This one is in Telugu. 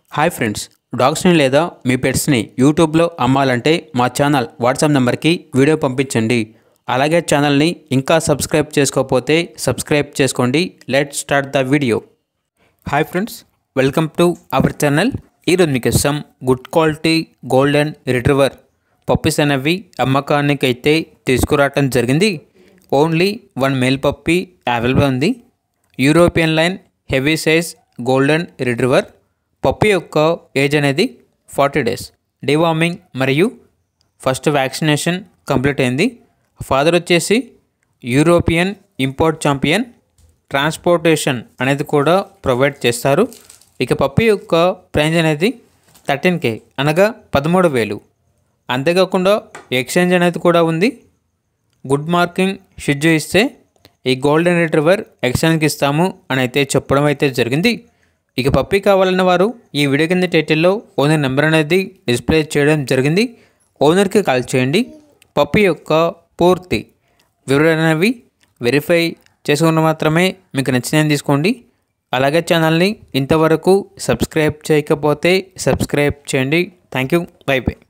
హాయ్ ఫ్రెండ్స్ డాగ్స్ని లేదా మీ పెట్స్ని యూట్యూబ్లో అమ్మాలంటే మా ఛానల్ వాట్సాప్ నెంబర్కి వీడియో పంపించండి అలాగే ఛానల్ని ఇంకా సబ్స్క్రైబ్ చేసుకోకపోతే సబ్స్క్రైబ్ చేసుకోండి let start the video hi friends welcome to our channel ఈరోజు మీకు ఇస్తాం good quality golden retriever puppies అనేవి అమ్మకానికి అయితే తీసుకురావటం జరిగింది only one male puppy available ఉంది European line heavy size golden retriever puppy యొక్క ఏజ్ అనేది ఫార్టీ డేస్ డివార్మింగ్ మరియు ఫస్ట్ వ్యాక్సినేషన్ కంప్లీట్ అయింది ఫాదర్ వచ్చేసి యూరోపియన్ ఇంపోర్ట్ ఛాంపియన్ ట్రాన్స్పోర్టేషన్ అనేది కూడా ప్రొవైడ్ చేస్తారు ఇక పప్పి యొక్క ప్రైజ్ అనేది థర్టీన్ కే అనగా పదమూడు వేలు అంతేకాకుండా ఎక్స్చేంజ్ అనేది కూడా ఉంది గుడ్ మార్కింగ్ షిడ్జు ఇస్తే ఈ గోల్డెన్ రిట్రీవర్ ఎక్స్చేంజ్కి ఇస్తాము అని అయితే చెప్పడం అయితే జరిగింది ఇక పప్పి కావాలన్న వారు ఈ వీడియో కింద టైటిల్లో ఓనర్ నెంబర్ అనేది డిస్ప్లే చేయడం జరిగింది ఓనర్కి కాల్ చేయండి పప్పి యొక్క పూర్తి వివరాలు అనేవి వెరిఫై చేసుకున్న మాత్రమే మీకు నచ్చినవి తీసుకోండి అలాగే ఛానల్ని ఇంతవరకు సబ్స్క్రైబ్ చేయకపోతే సబ్స్క్రైబ్ చేయండి థ్యాంక్ యూ బై బై